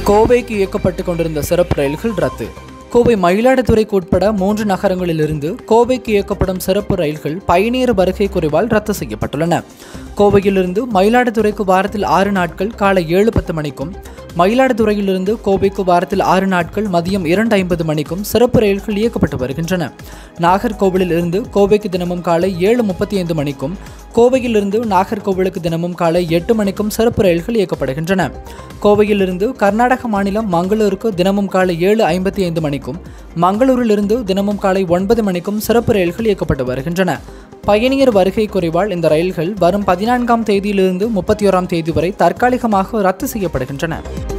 கோவைக்கு இயக்கப்பட்டு கொண்டிருந்த சிறப்பு ரயில்கள் ரத்து கோவை மயிலாடுதுறைக்கு உட்பட மூன்று நகரங்களிலிருந்து கோவைக்கு இயக்கப்படும் சிறப்பு ரயில்கள் பயணியர் வருகை குறைவால் ரத்து செய்யப்பட்டுள்ளன கோவையிலிருந்து மயிலாடுதுறைக்கு வாரத்தில் ஆறு நாட்கள் காலை ஏழு பத்து மணிக்கும் மயிலாடுதுறையிலிருந்து கோவைக்கு வாரத்தில் ஆறு நாட்கள் மதியம் இரண்டு ஐம்பது மணிக்கும் சிறப்பு ரயில்கள் இயக்கப்பட்டு வருகின்றன நாகர்கோவிலில் இருந்து கோவைக்கு தினமும் காலை ஏழு முப்பத்தி ஐந்து மணிக்கும் கோவையிலிருந்து நாகர்கோவிலுக்கு தினமும் காலை எட்டு மணிக்கும் சிறப்பு ரயில்கள் இயக்கப்படுகின்றன கோவையிலிருந்து கர்நாடக மாநிலம் மங்களூருக்கு தினமும் காலை ஏழு ஐம்பத்தி ஐந்து மணிக்கும் மங்களூரிலிருந்து தினமும் காலை ஒன்பது மணிக்கும் சிறப்பு ரயில்கள் இயக்கப்பட்டு வருகின்றன பயணியர் வருகை குறைவால் இந்த ரயில்கள் வரும் பதினான்காம் தேதியிலிருந்து முப்பத்தி ஓராம் தேதி வரை தற்காலிகமாக ரத்து செய்யப்படுகின்றன